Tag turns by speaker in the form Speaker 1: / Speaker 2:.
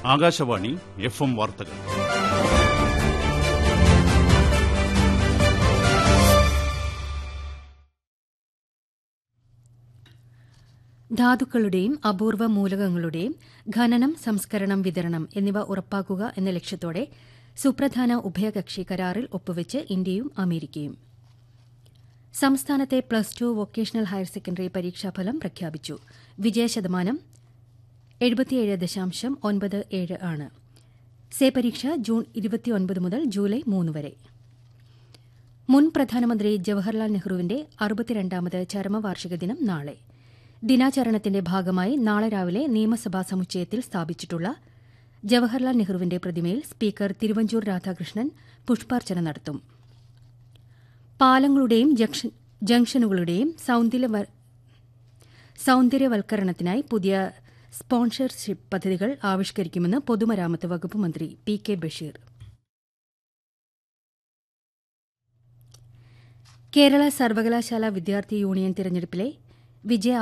Speaker 1: Akashvani F M വാർത്തകൾ
Speaker 2: ധാതുക്കളുടെയും അപൂർവ മൂലകങ്ങളുടെയും ഖനനം സംസ്കരണം വിതരണം എന്നിവ ഉറപ്പാക്കുക എന്ന ലക്ഷ്യത്തോടെ സുപ്രധാന ഉഭയകക്ഷി കരാറിൽ ഒപ്പുവെച്ച് ഇന്ത്യയും അമേരിക്കയും സംസ്ഥാനത്തെ plus two vocational higher secondary പരീക്ഷാഫലം പ്രഖ്യാപിച്ചു വിജയശതമാനം എഴുപത്തിയേഴ് ദശാംശം ഒൻപത് ഏഴ് ആണ് സേ പരീക്ഷ ജൂൺ ഇരുപത്തിയൊൻപത് മുതൽ ജൂലൈ മൂന്ന് വരെ മുൻ പ്രധാനമന്ത്രി ജവഹർലാൽ നെഹ്റുവിന്റെ അറുപത്തിരണ്ടാമത് ചരമവാർഷിക ദിനം നാളെ ദിനാചരണത്തിന്റെ ഭാഗമായി നാളെ രാവിലെ നിയമസഭാ സമുച്ചയത്തിൽ സ്ഥാപിച്ചിട്ടുള്ള ജവഹർലാൽ നെഹ്റുവിന്റെ പ്രതിമയിൽ സ്പീക്കർ തിരുവഞ്ചൂർ രാധാകൃഷ്ണൻ പുഷ്പാർച്ചന നടത്തും പാലങ്ങളുടെയും ജംഗ്ഷനുകളുടെയും സൌന്ദര്യവൽക്കരണത്തിനായി പുതിയ സ്പോൺസർഷിപ്പ് പദ്ധതികൾ ആവിഷ്കരിക്കുമെന്ന് പൊതുമരാമത്ത് വകുപ്പ് മന്ത്രി പി കെ ബഷീർ കേരള സർവകലാശാല വിദ്യാർത്ഥി യൂണിയൻ തിരഞ്ഞെടുപ്പിലെ വിജയ